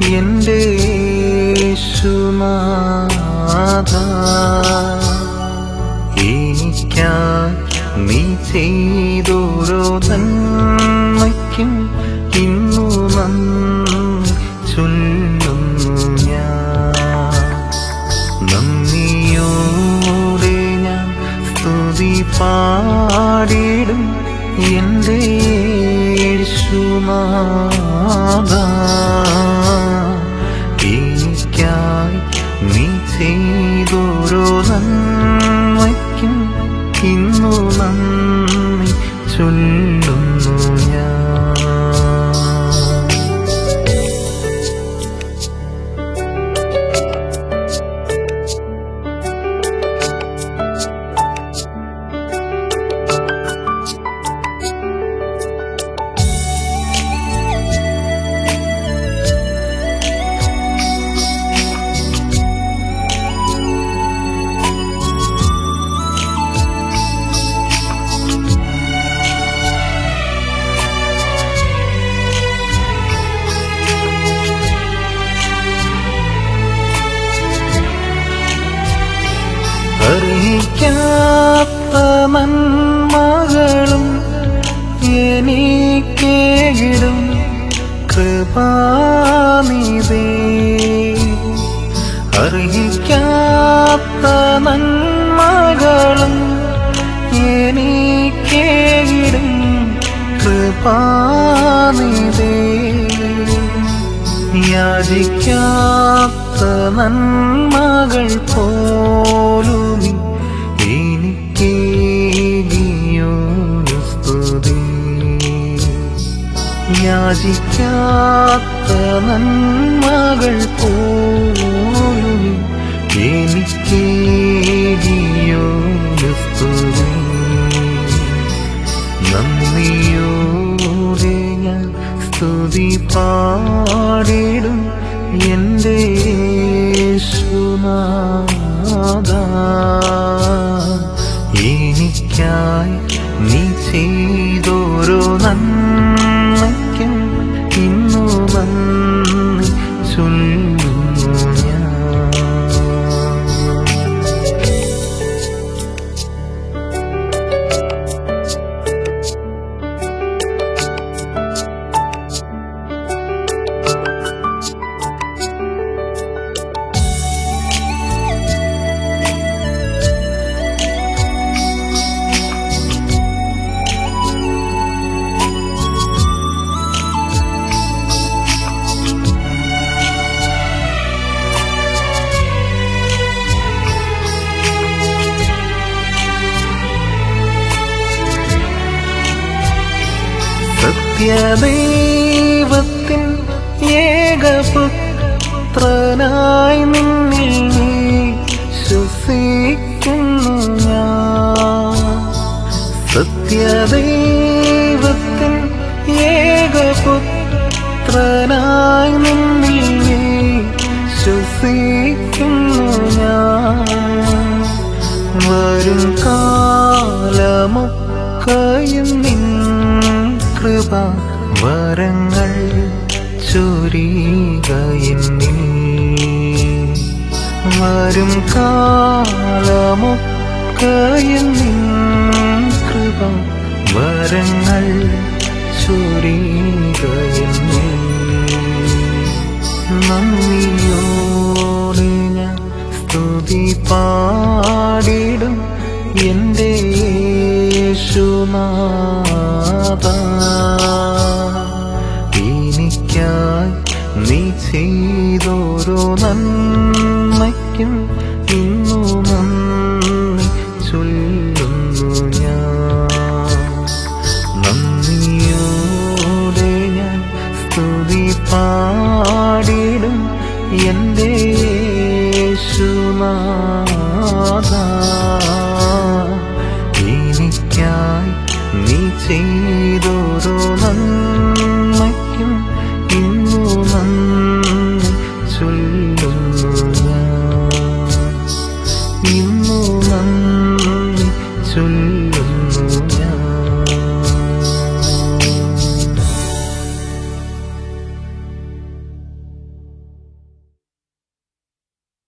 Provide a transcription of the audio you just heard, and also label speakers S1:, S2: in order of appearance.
S1: എൻ്റെ യേശുനാഥ എനിക്കായി നീ ചെയ്തോരോ നന്മയ്ക്കും ഇന്നു നന്ദി ചൊല്ലുന്നു ഞാൻ നന്ദിയോടെ ഞാൻ സ്തുതി പാടിടും എൻ്റെ യേശുനാഥ എനിക്കായി നീ ചെയ്തോരോ നന്മയ്ക്കും ഇന്നു നന്ദി ചൊല്ലുന്നു ഞാൻ അറിയിക്കാത്ത നന്മകളും എനിക്കേടും കൃപാനിതേ അറിയിക്കാത്ത നന്മകളും എനിക്കേടും കൃപാനിതേ യാചിക്കാത്ത നന്മകൾ പോലും എനിക്കേകിയോരു സ്തുതി യാചിക്കാത്ത നന്മകൾ പോലും എനിക്കേകിയോരു സ്തുതി നന്ദിയോടെ ഞാൻ സ്തുതി പാടിടും എൻ്റെ യേശുനാഥ എനിക്കായി നീ ചെയ്തോരോ നന്മയ്ക്കും ഇന്നു നന്ദി ചൊല്ലുന്നു ഞാൻ സത്യദൈവത്തിൻ ഏകപുത്രനായി നിന്നിൽ നീ ശ്വസിക്കുന്നു ഞാൻ സത്യദൈവത്തിൻ ഏകപുത്രനായി നിന്നിൽ നീ ശ്വസിക്കുന്നു ഞാൻ വരും കാലമൊക്കെയും നിൻ കൃപ വരങ്ങൾ ചൊരികയെന്നിൽ വരും കാലമൊക്കെയും നിൻ കൃപ വരങ്ങൾ ചൊരികയെന്നിൽ നന്ദിയോടെ ഞാൻ സ്തുതി പാടിടും എൻ്റെ യേശുനാഥ എനിക്കായി നീ ചെയ്തോരോ നന്മയ്ക്കും ഇന്നു നന്ദി ചൊല്ലുന്നു ഞാൻ നന്ദിയോടെ ഞാൻ സ്തുതി പാടിടും എൻ്റെ യേശുനാഥ എനിക്കായി നീ ചെയ്തോരോ നന്മയ്ക്കും ഇന്നു നന്ദി ചൊല്ലുന്നു ഞാൻ ഇന്നു